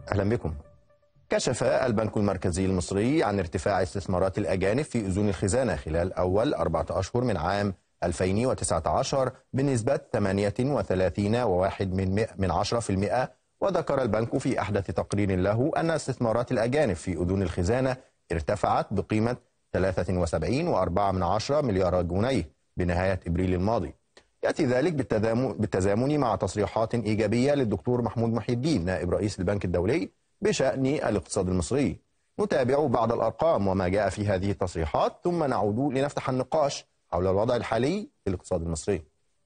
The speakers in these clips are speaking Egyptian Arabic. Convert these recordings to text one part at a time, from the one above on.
أهلا بكم كشف البنك المركزي المصري عن ارتفاع استثمارات الأجانب في أذون الخزانة خلال أول أربعة أشهر من عام 2019 بنسبة 38.1 من من 10% وذكر البنك في أحدث تقرير له أن استثمارات الأجانب في أذون الخزانة ارتفعت بقيمة 73.4 مليار جنيه بنهاية إبريل الماضي يأتي ذلك بالتزامن مع تصريحات إيجابية للدكتور محمود محي الدين نائب رئيس البنك الدولي بشأن الاقتصاد المصري نتابع بعض الأرقام وما جاء في هذه التصريحات ثم نعود لنفتح النقاش حول الوضع الحالي للاقتصاد المصري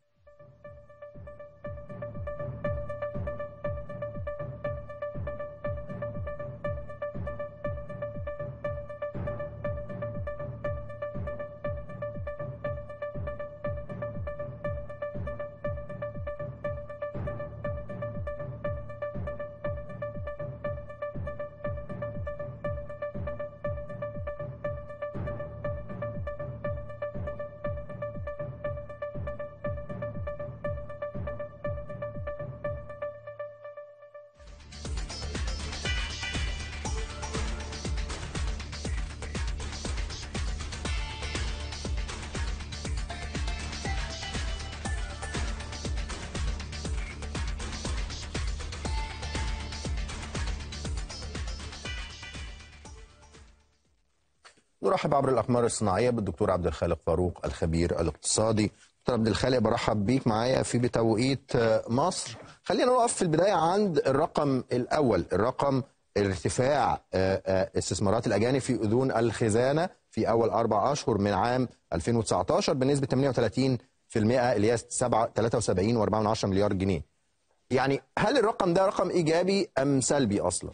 نرحب عبر الأقمار الصناعية بالدكتور عبد الخالق فاروق الخبير الاقتصادي دكتور عبد الخالق برحب بيك معايا في بتوقيت مصر خلينا نقف في البداية عند الرقم الأول الرقم ارتفاع استثمارات الأجانب في أذون الخزانة في أول أربع أشهر من عام 2019 بنسبة 38% اللي هي 73.4 مليار جنيه يعني هل الرقم ده رقم إيجابي أم سلبي أصلاً؟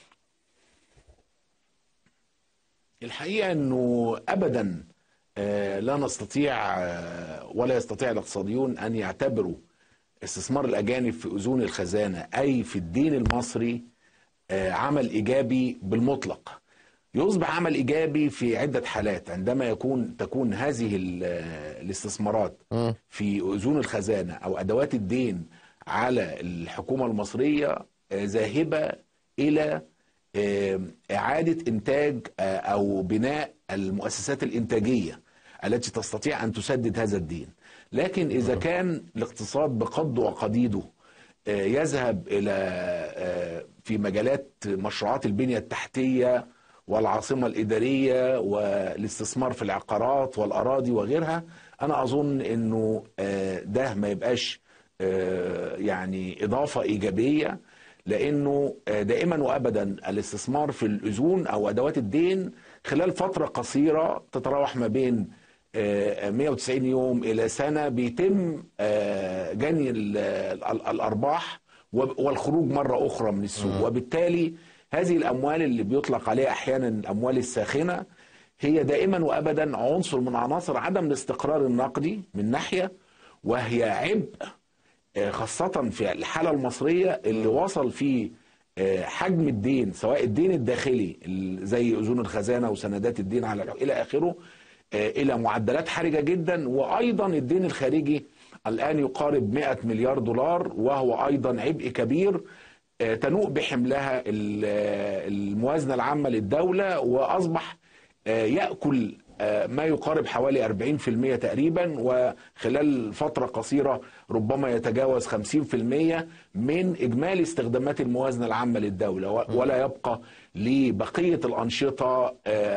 الحقيقه انه ابدا لا نستطيع ولا يستطيع الاقتصاديون ان يعتبروا استثمار الاجانب في اذون الخزانه اي في الدين المصري عمل ايجابي بالمطلق يصبح عمل ايجابي في عده حالات عندما يكون تكون هذه الاستثمارات في اذون الخزانه او ادوات الدين على الحكومه المصريه ذاهبه الى إعادة إنتاج أو بناء المؤسسات الإنتاجية التي تستطيع أن تسدد هذا الدين لكن إذا كان الاقتصاد بقده وقديده يذهب إلى في مجالات مشروعات البنية التحتية والعاصمة الإدارية والاستثمار في العقارات والأراضي وغيرها أنا أظن أنه ده ما يبقاش يعني إضافة إيجابية لانه دائما وابدا الاستثمار في الاذون او ادوات الدين خلال فتره قصيره تتراوح ما بين 190 يوم الى سنه بيتم جني الارباح والخروج مره اخرى من السوق وبالتالي هذه الاموال اللي بيطلق عليها احيانا الاموال الساخنه هي دائما وابدا عنصر من عناصر عدم الاستقرار النقدي من ناحيه وهي عبء خاصة في الحالة المصرية اللي وصل فيه حجم الدين سواء الدين الداخلي زي أذون الخزانة وسندات الدين على إلى آخره إلى معدلات حرجة جدا وأيضا الدين الخارجي الآن يقارب 100 مليار دولار وهو أيضا عبء كبير تنوء بحملها الموازنة العامة للدولة وأصبح يأكل ما يقارب حوالي 40% تقريبا وخلال فترة قصيرة ربما يتجاوز 50% من إجمالي استخدامات الموازنة العامة للدولة ولا يبقى لبقية الأنشطة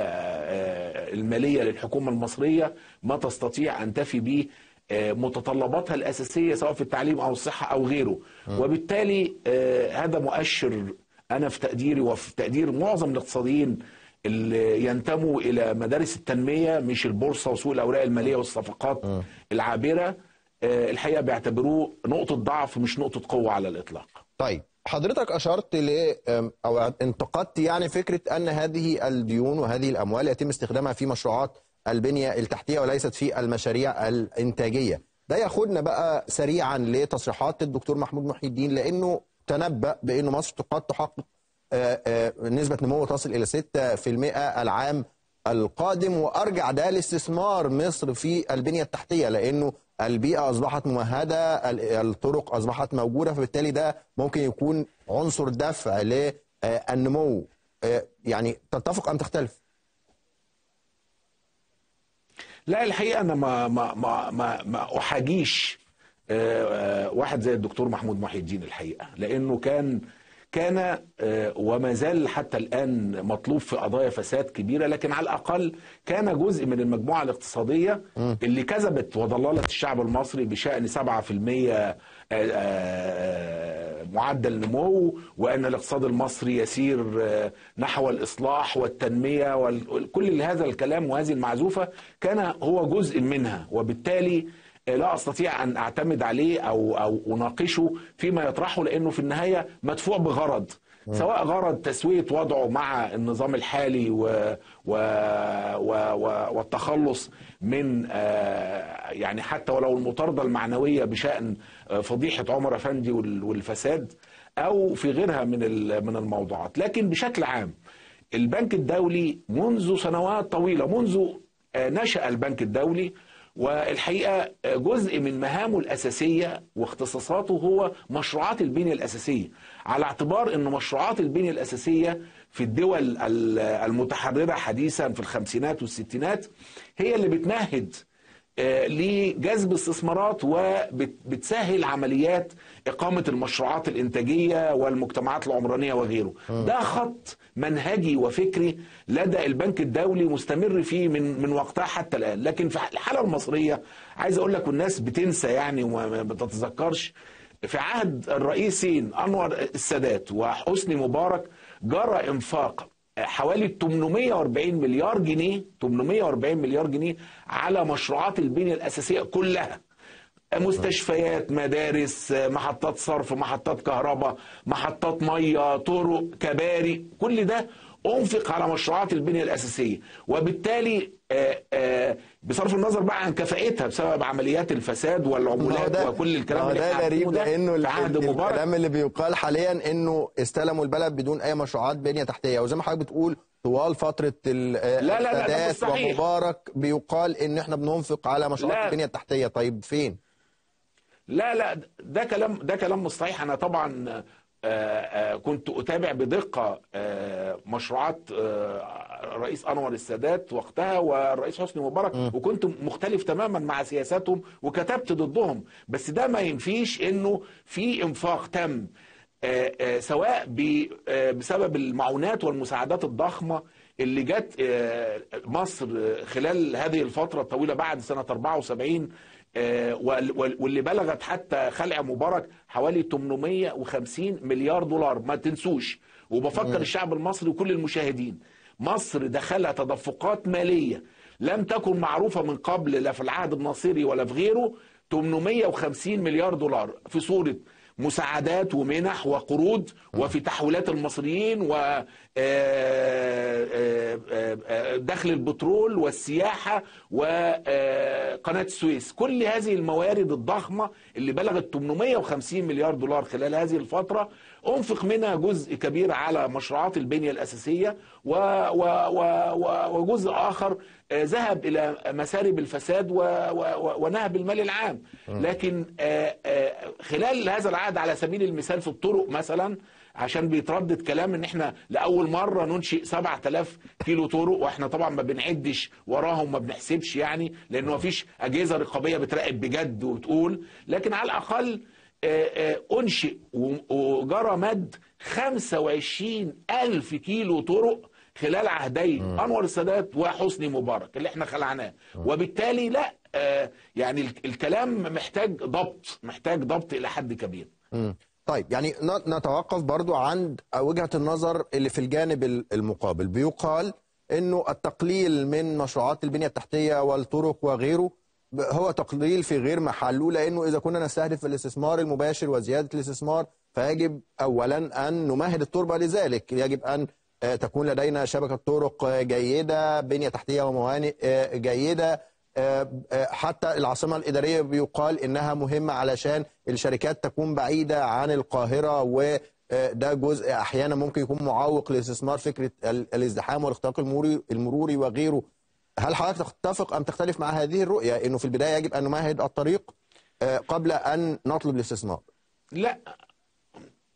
المالية للحكومة المصرية ما تستطيع أن تفي به متطلباتها الأساسية سواء في التعليم أو الصحة أو غيره وبالتالي هذا مؤشر أنا في تقديري وفي تقدير معظم الاقتصاديين اللي ينتموا الى مدارس التنميه مش البورصه وسوق الاوراق الماليه والصفقات م. العابره الحقيقه بيعتبروه نقطه ضعف مش نقطه قوه على الاطلاق. طيب حضرتك اشرت ل او انتقدت يعني فكره ان هذه الديون وهذه الاموال يتم استخدامها في مشروعات البنيه التحتيه وليست في المشاريع الانتاجيه. ده ياخدنا بقى سريعا لتصريحات الدكتور محمود محي الدين لانه تنبأ بانه مصر قد تحقق نسبة نمو تصل إلى 6% العام القادم وأرجع ده لاستثمار مصر في البنية التحتية لأنه البيئة أصبحت ممهدة الطرق أصبحت موجودة فبالتالي ده ممكن يكون عنصر دفع آه، النمو آه، يعني تتفق ام تختلف؟ لا الحقيقه انا ما ما ما ما, ما احاجيش آه، آه، واحد زي الدكتور محمود محي الدين الحقيقه لانه كان كان آه، وما زال حتى الان مطلوب في قضايا فساد كبيره لكن على الاقل كان جزء من المجموعه الاقتصاديه اللي كذبت وضللت الشعب المصري بشان 7% آه، آه، معدل نمو وان الاقتصاد المصري يسير آه، نحو الاصلاح والتنميه وكل هذا الكلام وهذه المعزوفه كان هو جزء منها وبالتالي لا استطيع ان اعتمد عليه او او اناقشه فيما يطرحه لانه في النهايه مدفوع بغرض سواء غرض تسويه وضعه مع النظام الحالي و و و و والتخلص من آه، يعني حتى ولو المطارده المعنويه بشان آه، فضيحه عمر افندي وال- والفساد او في غيرها من ال- من الموضوعات لكن بشكل عام البنك الدولي منذ سنوات طويله منذ آه، نشأ البنك الدولي والحقيقه جزء من مهامه الاساسيه واختصاصاته هو مشروعات البنيه الاساسيه على اعتبار ان مشروعات البنيه الاساسيه في الدول ال- المتحرره حديثا في الخمسينات والستينات هي اللي بتمهد آه، لجذب استثمارات وبتسهل عمليات إقامة المشروعات الإنتاجية والمجتمعات العمرانية وغيره ده خط منهجي وفكري لدى البنك الدولي مستمر فيه من من وقتها حتى الآن لكن في الحالة المصرية عايز أقول لك والناس بتنسى يعني وما بتتذكرش في عهد الرئيسين أنور السادات وحسني مبارك جرى إنفاق حوالي 840 مليار جنيه 840 مليار جنيه على مشروعات البنية الأساسية كلها مستشفيات مدارس محطات صرف محطات كهرباء محطات مية طرق كباري كل ده أنفق على مشروعات البنية الأساسية وبالتالي آه، آه، بصرف النظر بقى عن كفاءتها بسبب عمليات الفساد ما هو والعمولات ده- وكل الكلام ما هو اللي ده احنا غريب عارفينه ده لانه في عهد ال- مبارك الكلام اللي بيقال حاليا انه استلموا البلد بدون اي مشروعات بنيه تحتيه وزي ما حضرتك بتقول طوال فتره ال- لا، لا، لا، ده مش السادات صحيح. ومبارك بيقال ان احنا بننفق على مشروعات لا. البنيه التحتيه طيب فين؟ لا لا ده كلام ده كلام مش صحيح انا طبعا آه، آه، كنت اتابع بدقه آه، مشروعات آه، الرئيس انور السادات وقتها والرئيس حسني مبارك وكنت مختلف تماما مع سياساتهم وكتبت ضدهم بس ده ما ينفيش انه في انفاق تم آه، آه، سواء ب- آه، بسبب المعونات والمساعدات الضخمه اللي جت آه، مصر خلال هذه الفتره الطويله بعد سنه 74 آه، وال- وال- واللي بلغت حتى خلع مبارك حوالي 850 مليار دولار ما تنسوش وبفكر الشعب المصري وكل المشاهدين مصر دخلها تدفقات مالية لم تكن معروفة من قبل لا في العهد الناصري ولا في غيره 850 مليار دولار في صورة مساعدات ومنح وقروض وفي تحويلات المصريين و آه، آه، آه، آه، دخل البترول والسياحة وقناة السويس كل هذه الموارد الضخمة اللي بلغت 850 مليار دولار خلال هذه الفترة أنفق منها جزء كبير على مشروعات البنية الأساسية و و و و وجزء آخر آه، ذهب إلى مسارب الفساد و و ونهب المال العام لكن آه، آه، خلال هذا العهد على سبيل المثال في الطرق مثلا عشان بيتردد كلام ان احنا لاول مره ننشئ 7000 كيلو طرق واحنا طبعا ما بنعدش وراهم ما بنحسبش يعني لانه ما فيش اجهزه رقابيه بتراقب بجد وتقول لكن على الاقل آه، آه، انشئ و- وجرى مد 25 الف كيلو طرق خلال عهدي انور السادات وحسني مبارك اللي احنا خلعناه وبالتالي لا آه، يعني ال- الكلام محتاج ضبط محتاج ضبط الى حد كبير مم. طيب يعني ن- نتوقف برضو عند وجهة النظر اللي في الجانب ال- المقابل بيقال انه التقليل من مشروعات البنية التحتية والطرق وغيره ب- هو تقليل في غير محله لانه اذا كنا نستهدف الاستثمار المباشر وزيادة الاستثمار فيجب اولا ان نمهد التربة لذلك يجب ان آه، تكون لدينا شبكة طرق آه، جيدة بنية تحتية وموانئ آه، جيدة آه، آه، حتى العاصمة الإدارية بيقال إنها مهمة علشان الشركات تكون بعيدة عن القاهرة وده جزء أحيانا ممكن يكون معوق لاستثمار فكرة ال- الازدحام والاختراق المروري المروري وغيره هل حضرتك تتفق أم تختلف مع هذه الرؤية إنه في البداية يجب أن نمهد الطريق آه، قبل أن نطلب الاستثمار لا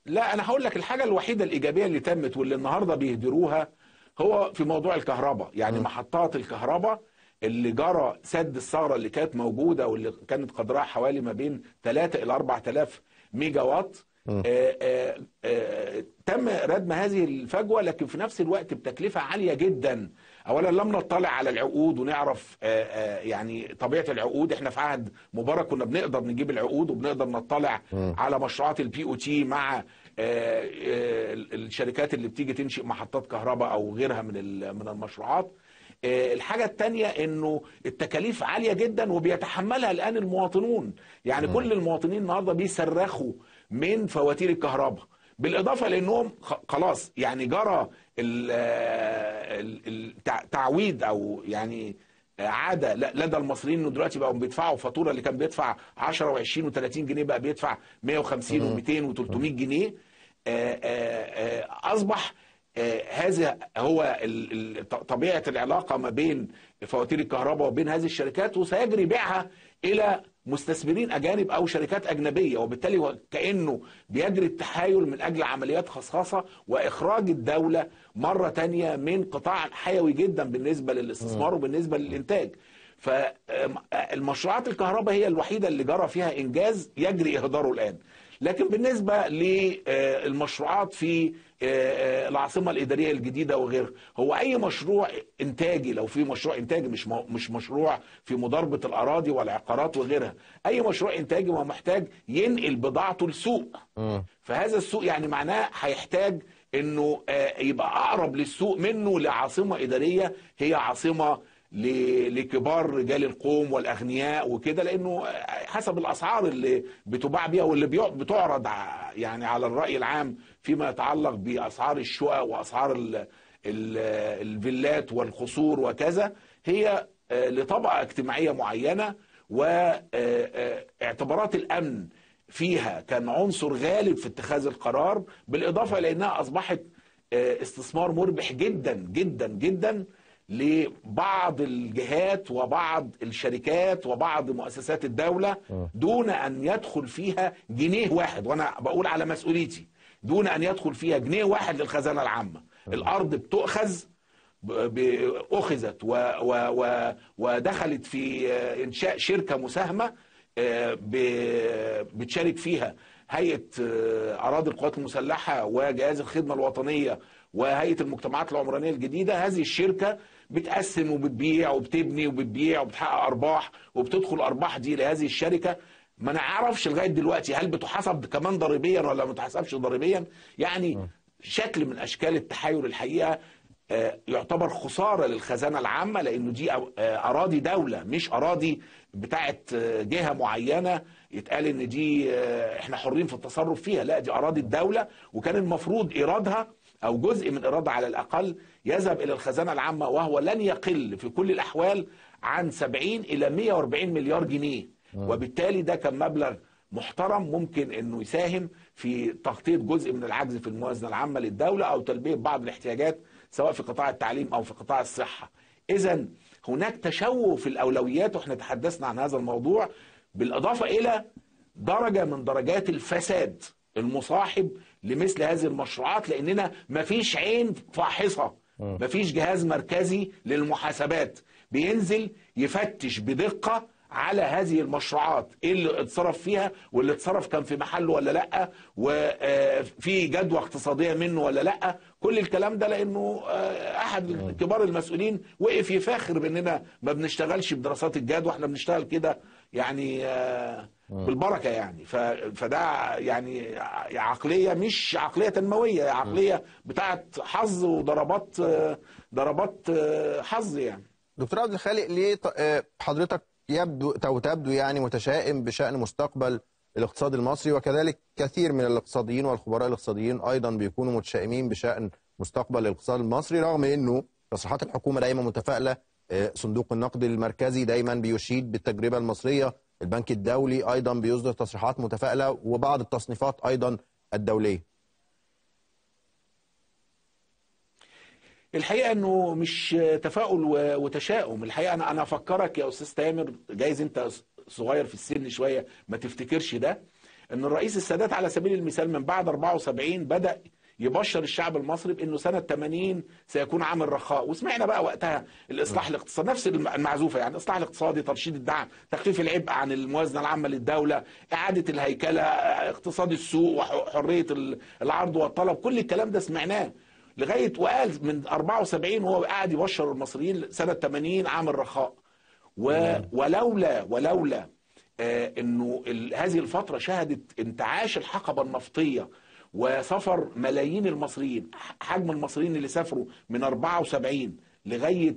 لا انا هقول لك الحاجه الوحيده الايجابيه اللي تمت واللي النهارده بيهدروها هو في موضوع الكهرباء يعني محطات الكهرباء اللي جرى سد الثغره اللي كانت موجوده واللي كانت قدرها حوالي ما بين 3 الى 4000 ميجا وات آه، آه، آه، تم ردم هذه الفجوه لكن في نفس الوقت بتكلفه عاليه جدا اولا لم نطلع على العقود ونعرف آه، آه، يعني طبيعه العقود احنا في عهد مبارك كنا بنقدر نجيب العقود وبنقدر نطلع على مشروعات البي او تي مع آه، آه، الشركات اللي بتيجي تنشئ محطات كهرباء او غيرها من ال- من المشروعات آه، الحاجة التانية انه التكاليف عالية جدا وبيتحملها الان المواطنون يعني كل المواطنين النهاردة بيصرخوا من فواتير الكهرباء بالاضافة لانهم خ- خلاص يعني جرى ال- آه، ال- التع- تعويد او يعني عاده ل- لدى المصريين انه دلوقتي بقوا بيدفعوا فاتوره اللي كان بيدفع 10 و20 و30 جنيه بقى بيدفع 150 و200 و300 جنيه آه، آه، آه، اصبح آه، هذا هو ال- ال- ط- طبيعه العلاقه ما بين فواتير الكهرباء وبين هذه الشركات وسيجري بيعها الى مستثمرين اجانب او شركات اجنبيه وبالتالي هو كانه بيجري التحايل من اجل عمليات خصخصه واخراج الدوله مره تانية من قطاع حيوي جدا بالنسبه للاستثمار وبالنسبه للانتاج فالمشروعات الكهرباء هي الوحيده اللي جرى فيها انجاز يجري اهداره الان لكن بالنسبه للمشروعات في آه، آه، العاصمه الاداريه الجديده وغيرها هو اي مشروع انتاجي لو في مشروع انتاجي مش مو- مش مشروع في مضاربه الاراضي والعقارات وغيرها اي مشروع انتاجي هو محتاج ينقل بضاعته لسوق فهذا السوق يعني معناه هيحتاج انه آه، يبقى اقرب للسوق منه لعاصمه اداريه هي عاصمه ل- لكبار رجال القوم والاغنياء وكده لانه حسب الاسعار اللي بتباع بيها واللي بيع- بتعرض ع- يعني على الراي العام فيما يتعلق باسعار الشقق واسعار ال- ال- الفيلات والقصور وكذا هي آه، لطبقه اجتماعيه معينه واعتبارات الامن فيها كان عنصر غالب في اتخاذ القرار بالاضافه الى انها اصبحت آه، استثمار مربح جدا جدا جدا لبعض الجهات وبعض الشركات وبعض مؤسسات الدولة دون أن يدخل فيها جنيه واحد وأنا بقول على مسؤوليتي دون أن يدخل فيها جنيه واحد للخزانة العامة الأرض بتؤخذ ب- ب- أخذت و و و ودخلت في آه، إنشاء شركة مساهمة آه، ب- بتشارك فيها هيئة آه، أراضي القوات المسلحة وجهاز الخدمة الوطنية وهيئة المجتمعات العمرانية الجديدة هذه الشركة بتقسم وبتبيع وبتبني وبتبيع وبتحقق أرباح وبتدخل أرباح دي لهذه الشركة ما نعرفش لغاية دلوقتي هل بتحاسب كمان ضريبيا ولا ما بتحاسبش ضريبيا يعني شكل من أشكال التحايل الحقيقة آه، يعتبر خسارة للخزانة العامة لأنه دي أو- آه، أراضي دولة مش أراضي بتاعت آه، جهة معينة يتقال إن دي آه، إحنا حرين في التصرف فيها لا دي أراضي الدولة وكان المفروض إيرادها أو جزء من إيرادها على الأقل يذهب إلى الخزانة العامة وهو لن يقل في كل الأحوال عن 70 إلى 140 مليار جنيه وبالتالي ده كان مبلغ محترم ممكن انه يساهم في تغطيه جزء من العجز في الموازنه العامه للدوله او تلبيه بعض الاحتياجات سواء في قطاع التعليم او في قطاع الصحه. اذا هناك تشوه في الاولويات واحنا تحدثنا عن هذا الموضوع بالاضافه الى درجه من درجات الفساد المصاحب لمثل هذه المشروعات لاننا مفيش عين فاحصه مفيش جهاز مركزي للمحاسبات بينزل يفتش بدقه على هذه المشروعات ايه اللي اتصرف فيها واللي اتصرف كان في محله ولا لا وفي جدوى اقتصاديه منه ولا لا كل الكلام ده لانه آه، احد كبار المسؤولين وقف يفاخر باننا ما بنشتغلش بدراسات الجدوى احنا بنشتغل كده يعني آه، بالبركه يعني ف- فده يعني عقليه مش عقليه تنمويه عقليه بتاعت حظ وضربات آه، ضربات آه، حظ يعني دكتور عبد الخالق ليه ط- آه، حضرتك يبدو او تبدو يعني متشائم بشان مستقبل الاقتصاد المصري وكذلك كثير من الاقتصاديين والخبراء الاقتصاديين ايضا بيكونوا متشائمين بشان مستقبل الاقتصاد المصري رغم انه تصريحات الحكومه دايما متفائله آه، صندوق النقد المركزي دايما بيشيد بالتجربه المصريه البنك الدولي ايضا بيصدر تصريحات متفائله وبعض التصنيفات ايضا الدوليه الحقيقه انه مش تفاؤل و- وتشاؤم الحقيقه انا انا افكرك يا استاذ تامر جايز انت صغير في السن شويه ما تفتكرش ده ان الرئيس السادات على سبيل المثال من بعد 74 بدا يبشر الشعب المصري بانه سنه 80 سيكون عام الرخاء وسمعنا بقى وقتها الاصلاح الاقتصادي نفس الم- المعزوفه يعني الاصلاح الاقتصادي ترشيد الدعم تخفيف العبء عن الموازنه العامه للدوله اعاده الهيكله اقتصاد السوق وحريه ال- العرض والطلب كل الكلام ده سمعناه لغايه وقال من 74 وهو قاعد يبشر المصريين سنه 80 عام الرخاء و... ولولا ولولا آه انه ال... هذه الفتره شهدت انتعاش الحقبه النفطيه وسفر ملايين المصريين ح- حجم المصريين اللي سافروا من 74 لغايه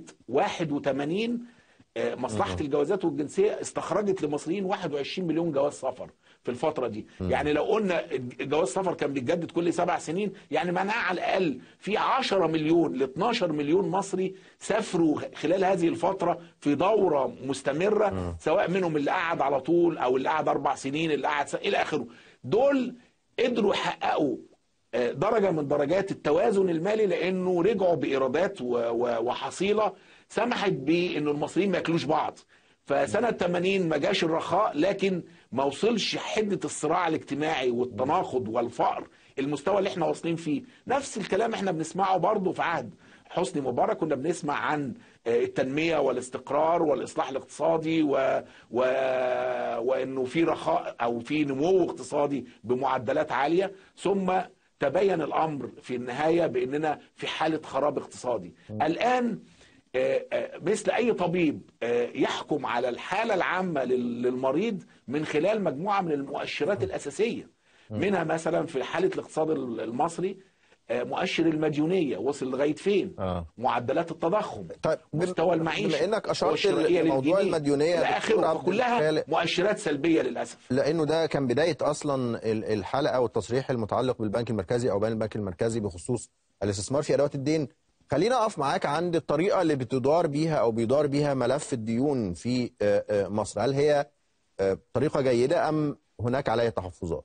81 آه، مصلحه الجوازات والجنسيه استخرجت لمصريين 21 مليون جواز سفر في الفتره دي يعني لو قلنا جواز سفر كان بيتجدد كل سبع سنين يعني معناها على الاقل في 10 مليون ل 12 مليون مصري سافروا خلال هذه الفتره في دوره مستمره سواء منهم اللي قعد على طول او اللي قعد اربع سنين اللي قعد سنة الى اخره دول قدروا يحققوا آه، درجة من درجات التوازن المالي لأنه رجعوا بإيرادات و- و- وحصيلة سمحت بأنه المصريين ما ياكلوش بعض فسنة 80 ما جاش الرخاء لكن ما وصلش حدة الصراع الاجتماعي والتناقض والفقر المستوى اللي احنا واصلين فيه نفس الكلام احنا بنسمعه برضه في عهد حسني مبارك كنا بنسمع عن آه، التنمية والاستقرار والإصلاح الاقتصادي و... و... وإنه في رخاء أو في نمو اقتصادي بمعدلات عالية ثم تبين الأمر في النهاية بأننا في حالة خراب اقتصادي الآن آه، آه، مثل أي طبيب آه، يحكم على الحالة العامة لل- للمريض من خلال مجموعة من المؤشرات الأساسية منها مثلا في حالة الاقتصاد المصري آه، مؤشر المديونية وصل لغاية فين آه. معدلات التضخم طيب بم- مستوى المعيشة بما إنك أشرت والشرائية لموضوع للجنيه، المديونية إلى دكتور آخره عبد فكلها الخالق. مؤشرات سلبية للأسف لانه ده كان بدايه اصلا ال- الحلقه او التصريح المتعلق بالبنك المركزي او بيان البنك المركزي بخصوص الاستثمار في ادوات الدين خلينا اقف معاك عند الطريقه اللي بتدار بيها او بيدار بيها ملف الديون في آه، آه، مصر هل هي آه، طريقه جيده ام هناك عليها تحفظات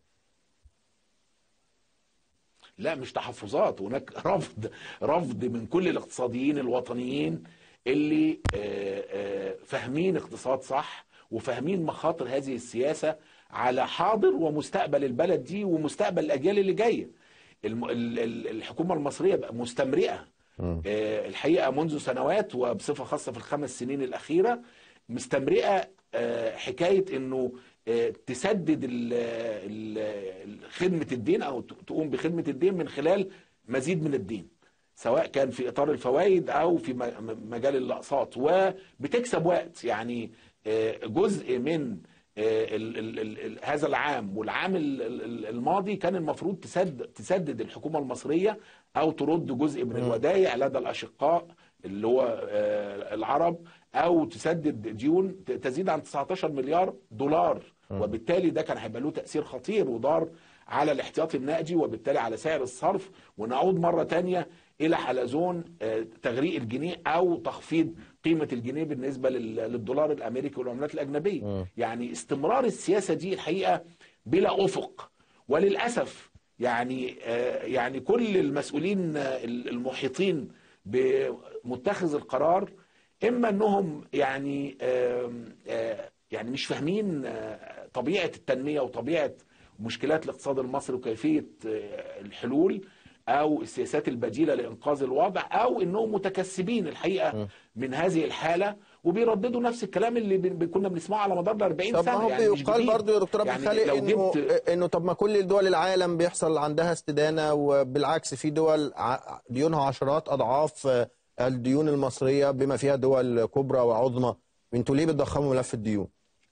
لا مش تحفظات هناك رفض رفض من كل الاقتصاديين الوطنيين اللي آه، آه، فاهمين اقتصاد صح وفاهمين مخاطر هذه السياسة على حاضر ومستقبل البلد دي ومستقبل الأجيال اللي جاية الم- ال- ال- الحكومة المصرية بقى مستمرئة آه، الحقيقة منذ سنوات وبصفة خاصة في الخمس سنين الأخيرة مستمرئة آه، حكاية أنه آه، تسدد ال- ال- خدمة الدين أو ت- تقوم بخدمة الدين من خلال مزيد من الدين سواء كان في إطار الفوائد أو في م- مجال الأقساط وبتكسب وقت يعني آه، جزء من آه، ال- ال- ال- ال- هذا العام والعام ال- ال- الماضي كان المفروض تسدد تسدد الحكومة المصرية أو ترد جزء من الودائع لدى الأشقاء اللي هو آه، العرب أو تسدد ديون ت- تزيد عن 19 مليار دولار وبالتالي ده كان هيبقى له تأثير خطير وضار على الاحتياطي النقدي وبالتالي على سعر الصرف ونعود مرة تانية إلى حلزون آه، تغريق الجنيه أو تخفيض قيمة الجنيه بالنسبة لل- للدولار الأمريكي والعملات الأجنبية يعني استمرار السياسة دي الحقيقة بلا أفق وللأسف يعني آه، يعني كل المسؤولين آه، المحيطين بمتخذ القرار اما انهم يعني آم، آه، يعني مش فاهمين آه، طبيعه التنميه وطبيعه مشكلات الاقتصاد المصري وكيفيه آه، الحلول او السياسات البديله لانقاذ الوضع او انهم متكسبين الحقيقه من هذه الحاله وبيرددوا نفس الكلام اللي بن- كنا بنسمعه على مدار ال 40 طب سنه ما هو يعني مش بيقال جديد. برضه يا دكتور عبد يعني الخالق لو انه جبت انه طب ما كل دول العالم بيحصل عندها استدانه وبالعكس في دول ع- ديونها عشرات اضعاف آه، الديون المصريه بما فيها دول كبرى وعظمى انتوا ليه بتضخموا ملف الديون؟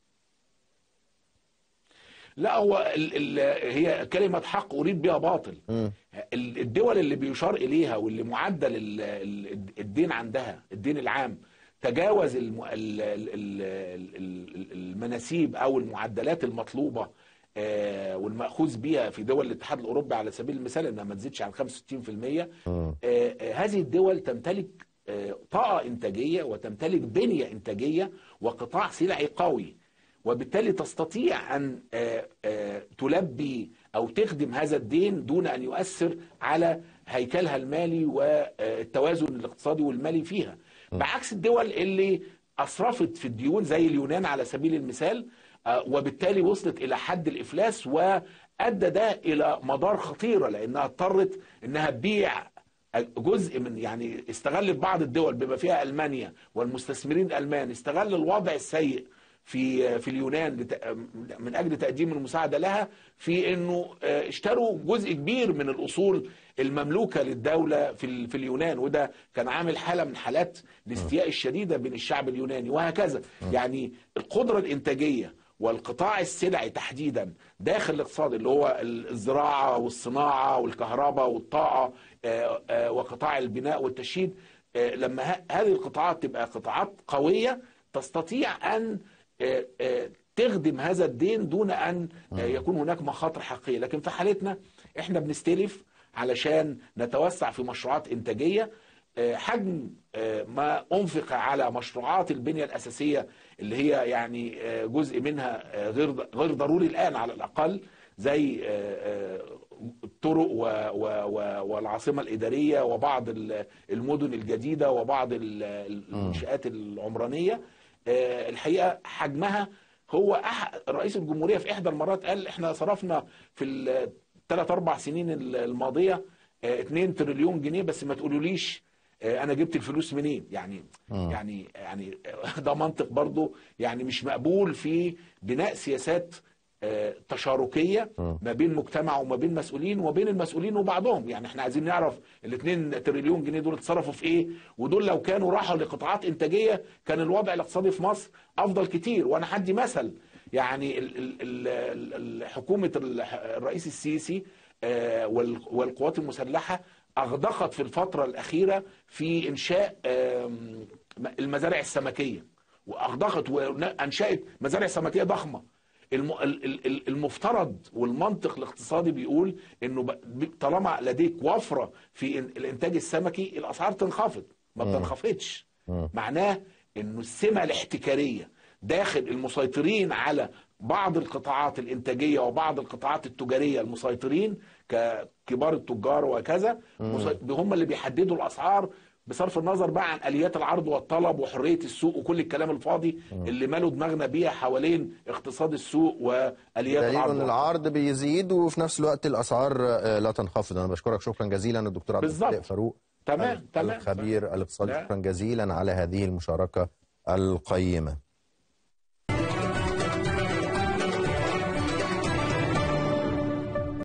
لا هو ال ال هي كلمة حق أريد بها باطل ال- الدول اللي بيشار إليها واللي معدل ال- ال- الدين عندها الدين العام تجاوز الم- ال- ال- ال- ال- المناسيب أو المعدلات المطلوبة آه، والمأخوذ بها في دول الاتحاد الأوروبي على سبيل المثال إنها ما تزيدش عن 65% آه، آه، هذه الدول تمتلك آه، طاقة إنتاجية وتمتلك بنية إنتاجية وقطاع سلعي قوي وبالتالي تستطيع أن آه، آه، تلبي أو تخدم هذا الدين دون أن يؤثر على هيكلها المالي والتوازن الاقتصادي والمالي فيها بعكس الدول اللي أسرفت في الديون زي اليونان على سبيل المثال آه، وبالتالي وصلت الى حد الافلاس وادى ده الى مدار خطيره لانها اضطرت انها تبيع جزء من يعني استغلت بعض الدول بما فيها المانيا والمستثمرين الالمان استغل الوضع السيء في في اليونان لت- من اجل تقديم المساعده لها في انه آه، اشتروا جزء كبير من الاصول المملوكه للدوله في ال- في اليونان وده كان عامل حاله من حالات الاستياء الشديده بين الشعب اليوناني وهكذا يعني القدره الانتاجيه والقطاع السلعي تحديدا داخل الاقتصاد اللي هو الزراعه والصناعه والكهرباء والطاقه آه، آه، وقطاع البناء والتشييد آه، لما ه- هذه القطاعات تبقى قطاعات قويه تستطيع ان آه، آه، تخدم هذا الدين دون ان آه، يكون هناك مخاطر حقيقيه لكن في حالتنا احنا بنستلف علشان نتوسع في مشروعات انتاجيه آه، حجم آه، ما انفق على مشروعات البنيه الاساسيه اللي هي يعني آه، جزء منها آه، غير غير ضروري الان على الاقل زي آه، آه، الطرق و- و- و- والعاصمه الاداريه وبعض ال- المدن الجديده وبعض ال- المنشات العمرانيه آه، الحقيقه حجمها هو أح- رئيس الجمهوريه في احدى المرات قال احنا صرفنا في الثلاث اربع سنين الماضيه 2 تريليون جنيه بس ما تقولوليش آه، انا جبت الفلوس منين يعني يعني يعني ده منطق برضو يعني مش مقبول في بناء سياسات آه، تشاركيه ما بين مجتمع وما بين مسؤولين وما بين المسؤولين وبعضهم يعني احنا عايزين نعرف ال 2 تريليون جنيه دول اتصرفوا في ايه ودول لو كانوا راحوا لقطاعات انتاجيه كان الوضع الاقتصادي في مصر افضل كتير وانا هدي مثل يعني ال- ال- ال- ال- حكومه ال- الرئيس السيسي آه، وال- والقوات المسلحه اغدقت في الفتره الاخيره في انشاء آم، المزارع السمكيه واغدقت وانشات مزارع سمكيه ضخمه الم- ال- ال- ال- المفترض والمنطق الاقتصادي بيقول انه ب- ب- طالما لديك وفره في إن- الانتاج السمكي الاسعار تنخفض ما بتنخفضش معناه انه السمه الاحتكاريه داخل المسيطرين على بعض القطاعات الانتاجيه وبعض القطاعات التجاريه المسيطرين ككبار التجار وكذا مسي- هم اللي بيحددوا الاسعار بصرف النظر بقى عن اليات العرض والطلب وحريه السوق وكل الكلام الفاضي اللي مالوا دماغنا بيها حوالين اقتصاد السوق واليات دليل العرض ان العرض بيزيد وفي نفس الوقت الاسعار آه، لا تنخفض انا بشكرك شكرا جزيلا الدكتور عبد بالظبط. الخالق فاروق تمام تمام الخبير الاقتصادي لا. شكرا جزيلا على هذه المشاركه القيمه